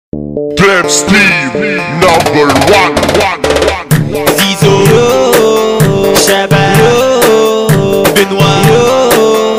Dance Steve, number one, one, one. زيزو شباب بنوا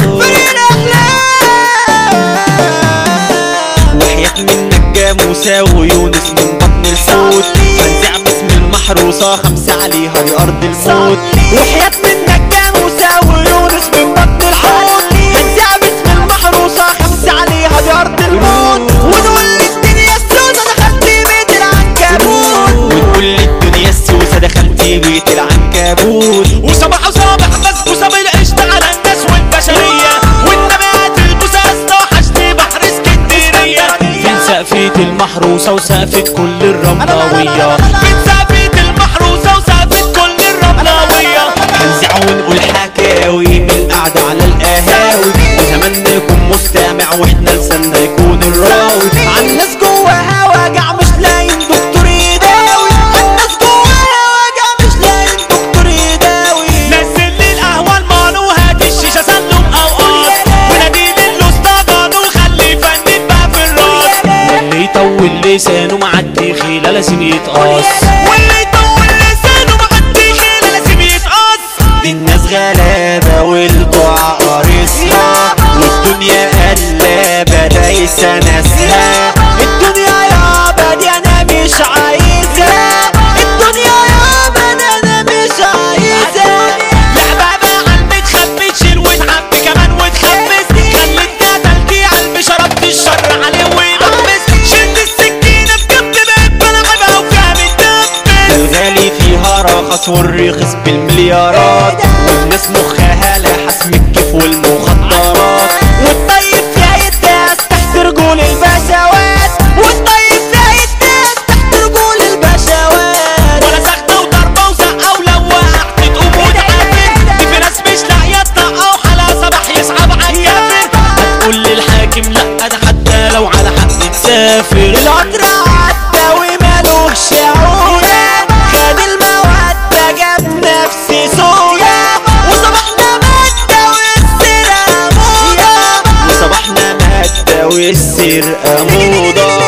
وحياة منك جاموسة ويونس من بطن الحوت هنزع باسم المحروسة خمسة عليها دي أرض الموت وحياة منك جاموسة ويونس من بطن الحوت هنزع باسم المحروسة خمسة عليها دي أرض الموت ونقول للدنيا السودة دخلت بيت العنكبوت ونقول للدنيا السوسة دخلت بيت العنكبوت وصباح وصابح بس وصاب القشط على الناس والبشرية والنبات البساس توحشني بحر اسكندرية فين سقفة المحروسة وسقفة كل الرملوية من سقفة المحروسة وسقفة كل الرملاوية هنزع ونقول حكاوي من القعدة على القهاوي ونتمنى يكون مستمع واحنا لسنا يكون الراوي عالناس جواها وجع مش لاقيين دكتور يداوي عالناس جواها وجع مش لاقيين دكتور يداوي نزل لي القهوة المانو وهات الشيشة سلم أوقات ونادي للأسطى وخلي فنان بقى في الراس واللي يطول لسانه معدي خيلة لازم يتقص واللي يطول لسانه معدي خيلة لازم يتقص دي الناس غلابة والدعاء قارصها والدنيا قلابة دايسة ناسها الدنيا يابا دي انا مش عايزها الدنيا يابا دي انا مش عايزها لعبة على المتخبي تشيل وتحب كمان وتخبز خليتنا تلكي على المشرب الشر عليه ويغمس شد السكينة بجنب بقيت بلعبها وفيها متدبس الغالي فيها رخص والرخص بالمليارات والناس مخها لحسم الكيف والمخدرات والطيب فيها يداس تحت رجول البشوات والطيب فيها يداس تحت رجول البشوات ولا سخنة وضربة وزقة ولو وقعت تقوم وتعافر دي في ناس مش لاقية تطقة وحلا صباح يصعب عالكافر هتقول للحاكم لا ده حتى لو على حق تسافر القطر عدى ومالوش عودة خد المودة جاب نفسي سودا وصبحنا مادة والسرقة موضة وصبحنا مادة والسرقة موضة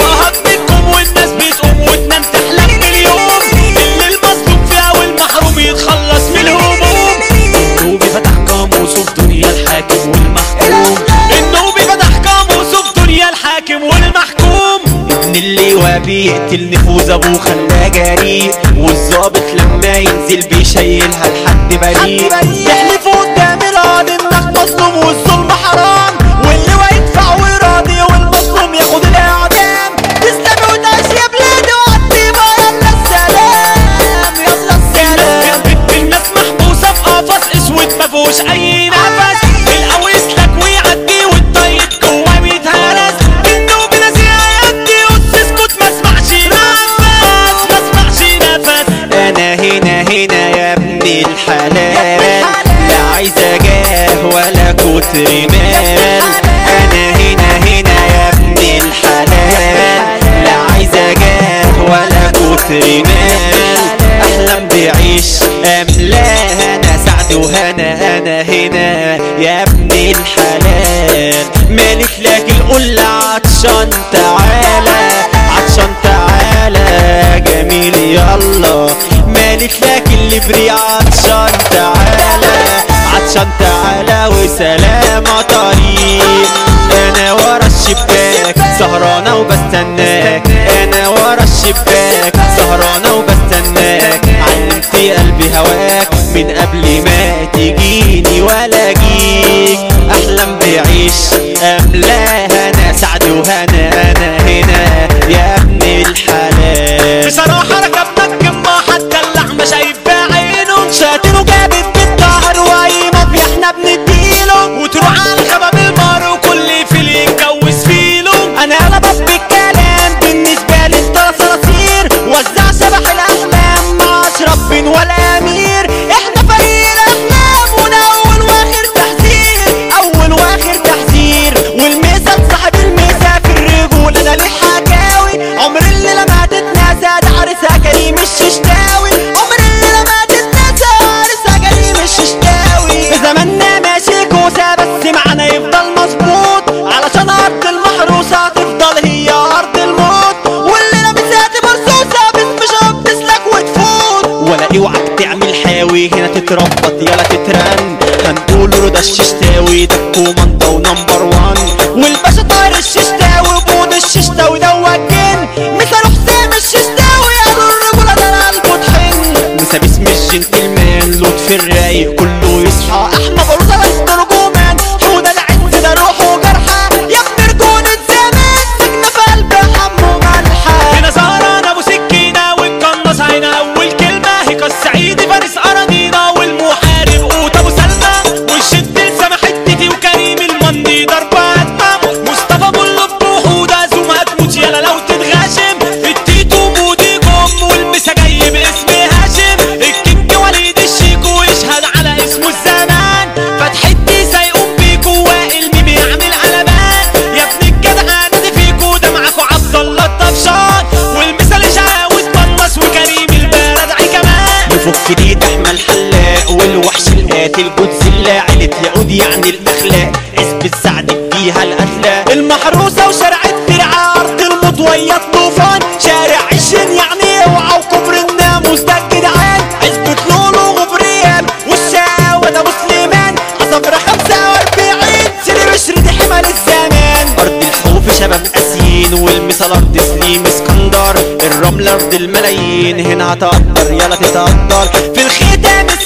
وهضمكم والناس بتقوم وتنام تحلم باليوم اللي المظلوم فيها والمحروم يتخلص من الهموم النوبي فتح قاموسه في دنيا الحاكم والمحكوم النوبي فتح قاموسه في دنيا الحاكم والمحكوم ابن اللواء بيقتل نفوذ ابوه خلاه جريء والظابط لما ينزل بيشيلها لحد بريء يحلف قدام القاضي انك مظلوم والظلم حرام واللواء يدفع ويراضي والمظلوم ياخد الاعدام تسلمي وتعيش يا بلادي وعالطيبة يلا السلام يلا السلام الناس محبوسة في قفص اسود مفهوش اي نفس القويس لك ويعدي والطيب جواه بيتهرس النوبي ناسي هيأدي اسكت ما اسمعش نفس ما اسمعش نفس انا هنا هنا يا ابن الحلال لا عايزة جاه ولا كتر مال انا هنا هنا يا ابن الحلال لا عايزة جاه ولا كتر مال احلم بعيش املاها انا سعد وهنا انا هنا يا ابن الحلال مالك لك القلة عطشان تعالى عطشان تعالى جميل يلا مالك لك اللي بري عطشان تعالى عطشان تعالى وسلام طريق انا ورا الشباك سهرانة وبستناك انا ورا الشباك سهرانة وبستناك علمت قلبي هواك من قبل ما تجيني ولا جيك احلم بعيش املاها انا سعد وهنا انا هنا يا ابن الحلال بصراحة ركبنا الجمة حتى اللحمة شايف بعينه شاتين وجابت بالظهر واي مافيا احنا بنديله وتروح على الخباب المار وكل فيل يتجوز فيلو انا قلبت بالكلام بالنسبه لي انت صراصير تتربط يلا تترن هنقول رضا الششتاوي ده الكوماندا ونمبر وان والباشا طاير الششتاوي بود الششتاوي دوت جن مثل حسام الششتاوي قالوا الرجولة ده قلبه طحن مسا باسم الجنتلمان لطفي الرايق كله يصحى احمد بلوطة رئيس ترجمان حودة العز ده روحه جرحى يا ابن رجولة زمان سجن في قلب حمو ملحى هنا سهران ابو سكينة والقناص هنا اول كلمة هيك السعيد فارس اراضينا والمحارب قوت ابو سلمى والشد لسما حتتي وكريم المندي ضربة اتمام مصطفى بلو بوحودة زوم هتموت يلا لو تتغاشم التيتو بودي جم والمسا جاي باسم هاشم الكينج وليد الشيكو يشهد على اسمه الزمان فتحتي سيقوم بيكو وائل ميمي يعمل علامات يا ابن الجدعان دي فيكو ده معاكو عبد الله الطفشان والمثل عاوز بنص وكريم البلد كمان يفك دي احمد حلاق والوحش القاتل جوز الله عيلة يعود يعني الاخلاق اثبت سعدك فيها القتلى المحروسة وشارع الترعة ارض المطويات طوفان شارع عشرين يعني اوعى وكبر الناموس ده الجدعان عزبة لولو وغبريال والشاوة ده مسلمان عصفرة خمسة واربعين سيدي بشر دي حمل الزمان ارض الحوف شباب قاسيين والمثال ارض سليم اسكندر الرمل ارض الملايين هنا هتقدر يلا تتقدر في الختام